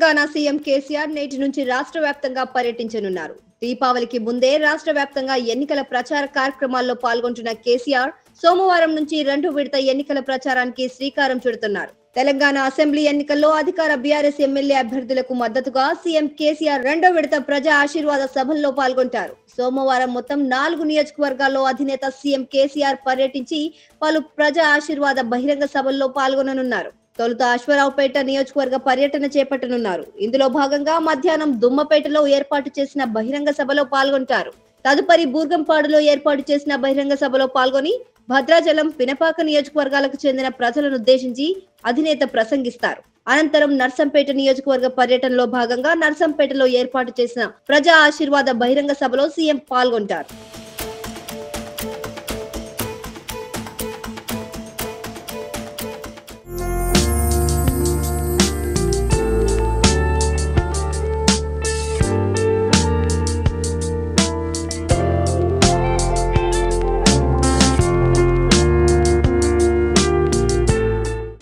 Telangana CM KCR నేటి నుంచి రాష్ట్ర వ్యాప్తంగా పర్యటించనున్నారు దీపావళికి ముందే రాష్ట్ర వ్యాప్తంగా ఎన్నికల ప్రచార కార్యక్రమాల్లో పాల్గొంటున్న కేసీఆర్ సోమవారం నుంచి రెండు విడత ఎన్నికల ప్రచారానికి శ్రీకారం చుడుతున్నారు తెలంగాణ అసెంబ్లీ ఎన్నికల్లో అధికార బీఆర్ఎస్ ఎమ్మెల్యే అభ్యర్థులకు మద్దతుగా సీఎం కేసీఆర్ రెండో విడత ప్రజా ఆశీర్వాద సభల్లో పాల్గొంటారు సోమవారం మొత్తం నాలుగు నియోజకవర్గాల్లో అధినేత సీఎం కేసీఆర్ పర్యటించి పలు ప్రజా ఆశీర్వాద బహిరంగ సభల్లో పాల్గొననున్నారు తొలుత అశ్వరావుపేట నియోజకవర్గ పర్యటన చేపట్టనున్నారు ఇందులో భాగంగా మధ్యాహ్నం దుమ్మపేటలో ఏర్పాటు చేసిన బహిరంగ సభలో పాల్గొంటారు తదుపరి బూర్గంపాడులో ఏర్పాటు చేసిన బహిరంగ సభలో పాల్గొని భద్రాచలం పినపాక నియోజకవర్గాలకు చెందిన ప్రజలను ఉద్దేశించి అధినేత ప్రసంగిస్తారు అనంతరం నర్సంపేట నియోజకవర్గ పర్యటనలో భాగంగా నర్సంపేటలో ఏర్పాటు చేసిన ప్రజా ఆశీర్వాద బహిరంగ సభలో సీఎం పాల్గొంటారు